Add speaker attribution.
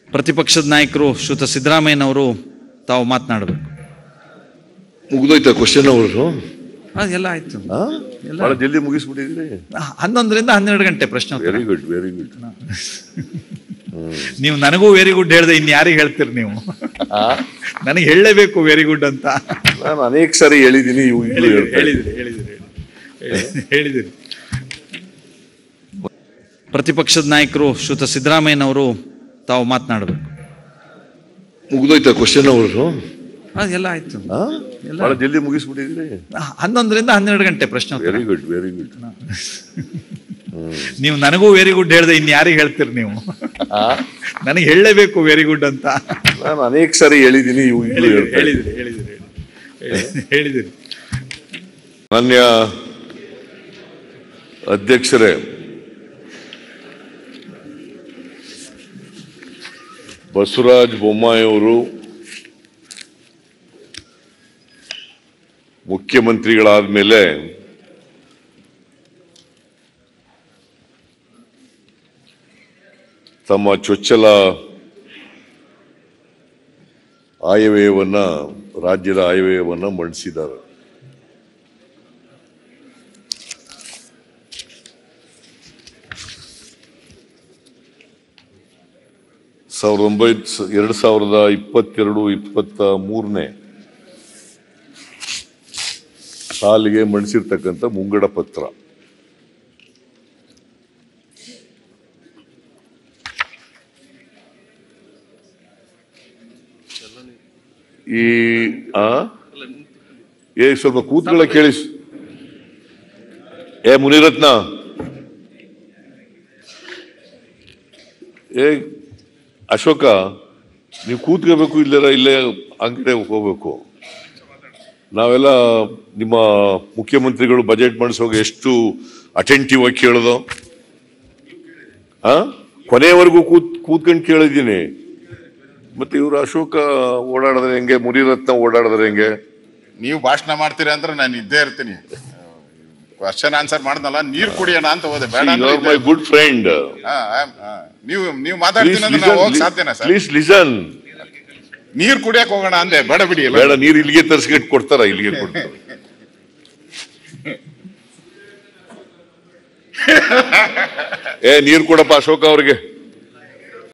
Speaker 1: ಪ್ರತಿಪಕ್ಷದ ನಾಯಕರು ಶ್ರೀಯುತ ಸಿದ್ದರಾಮಯ್ಯನವರು ತಾವು ಮಾತನಾಡಬೇಕು
Speaker 2: ಮುಗ್ದೋಯ್ತಾ ಕ್ವಶನ್ ಅವರು
Speaker 1: ಅದೆಲ್ಲ ಆಯ್ತು ಎಲ್ಲ
Speaker 2: ಬಹಳ ಜಲ್ದಿ ಮುಗಿಸ್ಬಿಟ್ಟಿದ್ರಿ
Speaker 1: ಹನ್ನೊಂದರಿಂದ ಹನ್ನೆರಡು ಗಂಟೆ ಪ್ರಶ್ನೆ ಉತ್ತರ.
Speaker 2: ವೆರಿ ಗುಡ್ ವೆರಿ ಗುಡ್
Speaker 1: ನೀವು ನನಗೂ ವೆರಿ ಗುಡ್ ಹೇಳ್ದೆ ಇನ್ ಯಾರಿಗೆ ಹೇಳ್ತೀರಿ ನೀವು ನನಗೆ ಹೇಳಲೇಬೇಕು ವೆರಿ ಗುಡ್ ಅಂತ
Speaker 2: ನಾನು ಅನೇಕ ಸಾರಿ ಹೇಳಿದ್ದೀನಿ ಇವು ಈಗಲೂ
Speaker 1: ಹೇಳಿದಿರಿ
Speaker 2: ಹೇಳ್ತಾ ಇದ್ದೀನಿ.
Speaker 1: ಹೇಳಿದಿರಿ ಹೇಳಿದಿರಿ ಹೇಳಿದಿರಿ ಪ್ರತಿಪಕ್ಷದ ನಾಯಕರು ಶ್ರೀಯುತ ಸಿದ್ದರಾಮಯ್ಯನವರು ತಾವು ಮಾತನಾಡಬೇಕು
Speaker 2: ಮುಗ್ದೋಯ್ತಾ ಕ್ವಶನ್ ಅವರು
Speaker 1: ಅದೆಲ್ಲ ಆಯ್ತು ಎಲ್ಲ
Speaker 2: ಬಹಳ ಜಲ್ದಿ ಮುಗಿಸ್ಬಿಟ್ಟಿದ್ರಿ
Speaker 1: ಹನ್ನೊಂದರಿಂದ ಹನ್ನೆರಡು ಗಂಟೆ ಪ್ರಶ್ನೆ ಉತ್ತರ.
Speaker 2: ವೆರಿ ಗುಡ್ ವೆರಿ ಗುಡ್
Speaker 1: ನೀವು ನನಗೂ ವೆರಿ ಗುಡ್ ಹೇಳ್ದೆ ಇನ್ ಯಾರಿಗೆ ಹೇಳ್ತೀರಿ ನೀವು ನನಗೆ ಹೇಳಲೇಬೇಕು ವೆರಿ ಗುಡ್ ಅಂತ
Speaker 2: ನಾನು ಅನೇಕ ಸಾರಿ ಹೇಳಿದ್ದೀನಿ ಇವು ಈಗಲೂ
Speaker 1: ಹೇಳಿದಿರಿ
Speaker 2: ಹೇಳ್ತಾ ಇದ್ದೀನಿ.
Speaker 1: ಹೇಳಿದಿರಿ ಹೇಳಿದಿರಿ ಹೇಳಿದಿರಿ
Speaker 2: ಮಾನ್ಯ ಅಧ್ಯಕ್ಷರೇ ಬಸವರಾಜ ಬೊಮ್ಮಾಯಿ ಅವರು ಮುಖ್ಯಮಂತ್ರಿಗಳಾದ ಮೇಲೆ ತಮ್ಮ ಚೊಚ್ಚಲ ಆಯವ್ಯಯವನ್ನ ರಾಜ್ಯದ ಆಯವ್ಯಯವನ್ನ ಮಂಡಿಸಿದ್ದಾರೆ ಸಾವಿರದ ಒಂಬೈತ್ ಎರಡು ಸಾವಿರದ ಇಪ್ಪತ್ತೆರಡು ಇಪ್ಪತ್ತ ಮೂರನೇ ಸಾಲಿಗೆ ಮಂಡಿಸಿರ್ತಕ್ಕಂಥ ಮುಂಗಡ ಪತ್ರ ಈ ಆ ಏ ಸ್ವಲ್ಪ ಕೂತ್ಗಳ ಕೇಳಿ ಏ ಮುನಿರತ್ನ ಏ ಅಶೋಕ ನೀವು ಕೂತ್ಕೋಬೇಕು ಇಲ್ಲರ ಇಲ್ಲೇ ಅಂಗಡಿ ಹೋಗ್ಬೇಕು ನಾವೆಲ್ಲ ನಿಮ್ಮ ಮುಖ್ಯಮಂತ್ರಿಗಳು ಬಜೆಟ್ ಮಾಡಿಸುವಾಗ ಎಷ್ಟು ಅಟೆಂಟಿವ್ ಆಗಿ ಕೇಳೋದು ಆ ಕೊನೆಯವರೆಗೂ ಕೂತ್ ಕೂತ್ಕೊಂಡು ಕೇಳಿದ್ದೀನಿ ಮತ್ತೆ ಇವರು ಅಶೋಕ ಓಡಾಡಿದ್ರೆ ಹೆಂಗೆ ಮುನಿರತ್ನ ಓಡಾಡಿದ್ರೆ ಹೆಂಗೆ
Speaker 3: ನೀವು ಭಾಷಣ ಮಾಡ್ತೀರಾ ಅಂದ್ರೆ ನಾನು ಇದ್ದೇ ಇರ್ತೀನಿ ಕ್ವಶನ್ ಆನ್ಸರ್ ಮಾಡ್ದಲ್ಲ ನೀರ್ ಕುಡಿಯೋಣ ಅಂತ ಹೋದೆ ಬೇಡ ಅಂದ್ರೆ
Speaker 2: you are my good friend
Speaker 3: ಹಾ, I'm- ಹಾ. ನೀವು ನೀವು ಮಾತಾಡ್ತೀನಿ ಅಂದ್ರೆ ನಾವು ಹೋಗಕ್ ಸಾಧ್ಯನಾ ಸರ್
Speaker 2: ಪ್ಲೀಸ್ ಲಿಸನ್
Speaker 3: ನೀರ್ ಕುಡಿಯಕ್ ಹೋಗೋಣ ಅಂದೆ ಬೇಡ ಬಿಡಿ ಎಲ್ಲ
Speaker 2: ಬೇಡ ನೀರು ಇಲ್ಲಿಗೆ ತರಿಸ್ಕಿಟ್ಟು ಕೊಡ್ತಾರ ಇಲ್ಲಿಗೆ ಕೊಡ್ತಾರ ಏ ನೀರು ಕೊಡಪ್ಪ ಅಶೋಕ ಅವ್ರಿಗೆ